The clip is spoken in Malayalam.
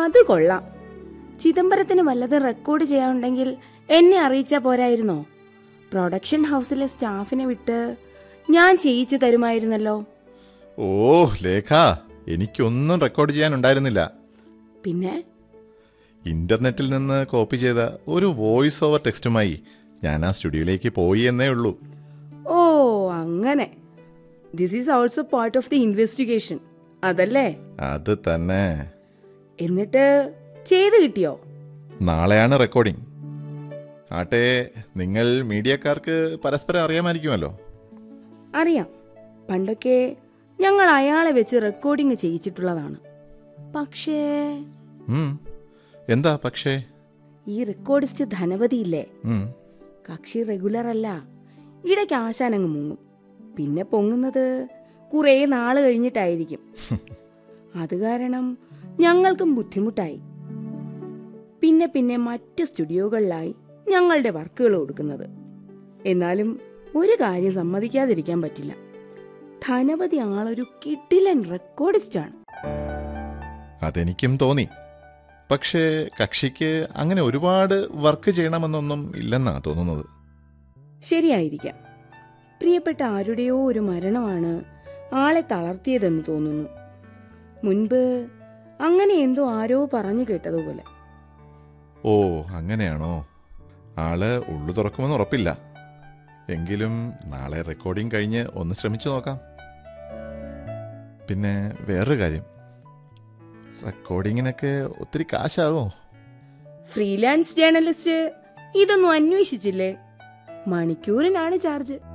അത് കൊള്ളാം ചിദംബരത്തിന് വല്ലതും റെക്കോർഡ് ചെയ്യാനുണ്ടെങ്കിൽ എന്നെ അറിയിച്ചാ പോരായിരുന്നോ പ്രൊഡക്ഷൻ ഹൗസിലെ സ്റ്റാഫിനെ വിട്ട് ഞാൻ ചെയ്യിച്ചു തരുമായിരുന്നല്ലോ ഓ ലേഖ എനിക്കൊന്നും റെക്കോർഡ് ചെയ്യാനുണ്ടായിരുന്നില്ല പിന്നെ ഇന്റർനെറ്റിൽ നിന്ന് കോപ്പി ചെയ്ത ഒരു വോയിസ് ഓവർ ടെക്സ്റ്റുമായി ഞാൻ ആ സ്റ്റുഡിയോയിലേക്ക് പോയി എന്നേ ഉള്ളൂ ഓ അങ്ങനെ this is also part of the investigation അതല്ലേ അത് തന്നെ എന്നിട്ട് ചെയ്ത് കിട്ടിയോ നാളെയാണ് റെക്കോർഡിംഗ് ആട്ടെ നിങ്ങൾ മീഡിയക്കാർക്ക് പരസ്പരം അറിയാമായിരിക്കുമല്ലോ അറിയാം പണ്ടൊക്കെ ഞങ്ങൾ അയാളെ വെച്ച് റെക്കോർഡിംഗ് ചെയ്യിച്ചിട്ടുള്ളതാണ് പക്ഷേ ഉം. എന്താ പക്ഷേ ഈ റെക്കോർഡിസ്റ്റ് ധനപതിയില്ലേ ഉം. കക്ഷി റെഗുലർ അല്ല ഇടയ്ക്ക് ആശാനങ്ങ് മുങ്ങും പിന്നെ പൊങ്ങുന്നത് കുറേ നാള് കഴിഞ്ഞിട്ടായിരിക്കും അത് കാരണം ഞങ്ങൾക്കും ബുദ്ധിമുട്ടായി പിന്നെ പിന്നെ മറ്റ് സ്റ്റുഡിയോകളിലായി ഞങ്ങളുടെ വർക്കുകൾ കൊടുക്കുന്നത് എന്നാലും ഒരു കാര്യം സമ്മതിക്കാതിരിക്കാൻ പറ്റില്ല ധനപതി ആളൊരു കിട്ടിലൻ റെക്കോർഡിസ്റ്റാണ് അതെനിക്കും തോന്നി പക്ഷേ കക്ഷിക്ക് അങ്ങനെ ഒരുപാട് വർക്ക് ചെയ്യണമെന്നൊന്നും ഇല്ലെന്നാ തോന്നുന്നത് ശരിയായിരിക്കാം പ്രിയപ്പെട്ട ആരുടെയോ ഒരു മരണമാണ് ആളെ തളർത്തിയതെന്ന് തോന്നുന്നു മുൻപ് അങ്ങനെ എന്തോ ആരോ പറഞ്ഞു കേട്ടതുപോലെ ഓ അങ്ങനെയാണോ ആള് ഉള്ളു തുറക്കുമെന്ന് ഉറപ്പില്ല എങ്കിലും നാളെ റെക്കോർഡിംഗ് കഴിഞ്ഞ് ഒന്ന് ശ്രമിച്ചു നോക്കാം പിന്നെ വേറൊരു കാര്യം റെക്കോർഡിങ്ങിനൊക്കെ ഒത്തിരി കാശാവോ ഫ്രീലാൻസ് ജേർണലിസ്റ്റ് ഇതൊന്നും അന്വേഷിച്ചില്ലേ മണിക്കൂറിനാണ് ചാർജ്